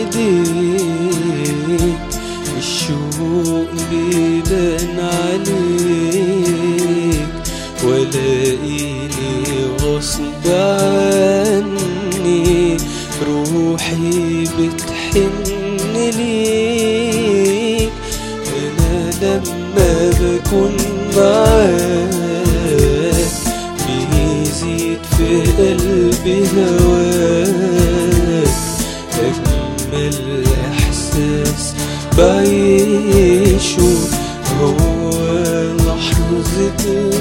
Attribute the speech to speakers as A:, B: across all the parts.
A: ايديك الشوق بيبان عليك ولاقيني غصب عني روحي بتحن ليك انا لما بكون معاك بيزيد في قلبي هواك أجمل إحساس بعيشه هو لحظة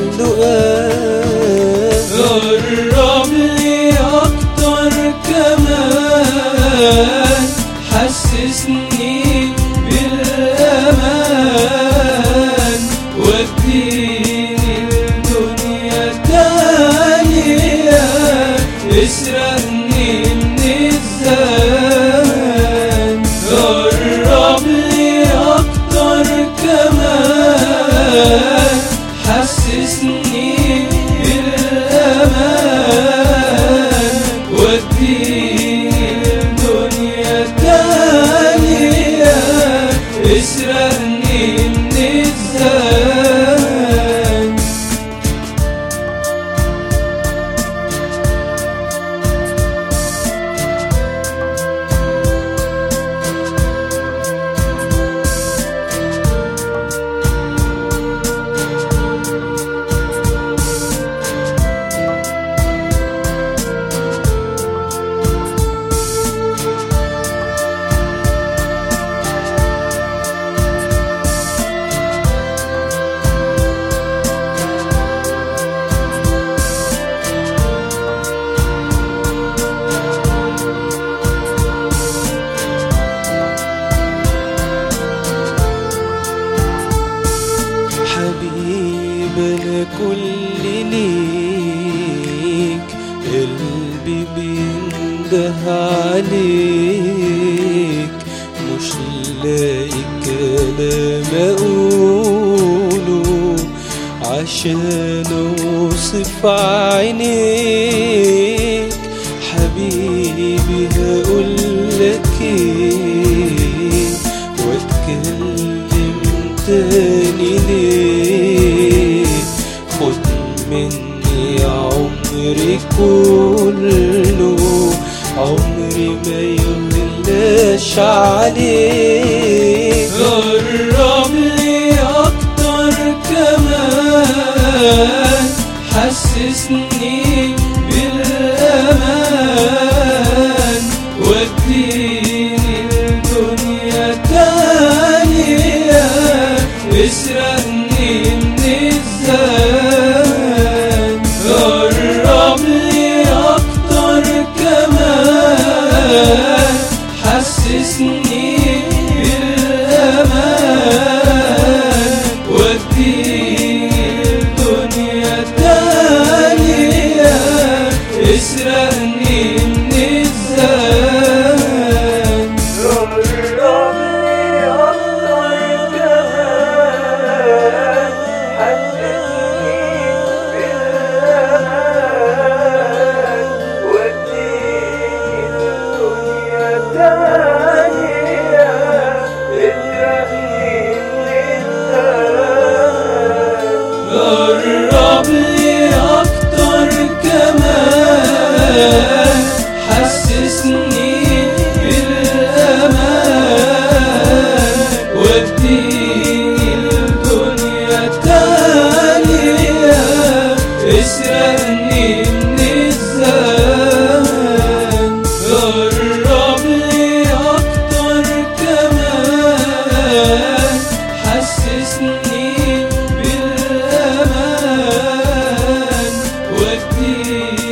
A: اللقاء قرب لي أكتر كمان حسسني بالأمان وديني الدنيا تانية اسرقني من الزمان قرب لي أكتر كمان حسسني بالأمان وديني الدنيا تانية اسرقني من الزمان حبيب انا كل ليك قلبي بينده عليك مش لاقي كلام اقوله عشان اوصف عينيك حبيبي هقولك ايه واتكلم تاني ليه خد مني عمري كله عمري ما يملاش عليك قرب لي اكتر كمان حسسني بالامان وديني الدنيا تانية اسرقني من الزمان قرب لي اكتر كمان حسسني بالامان وديني الدنيا تانية اسرقني من الزمان قرب لي اكتر كمان حسسني بالامان وديني الدنيا تانية اسرقني من الزمان قرب لي اكتر كمان حسسني بالامان وديني الدنيا تانية اسرقني من الزمان قرب لي اكتر كمان حسسني بالامان وديني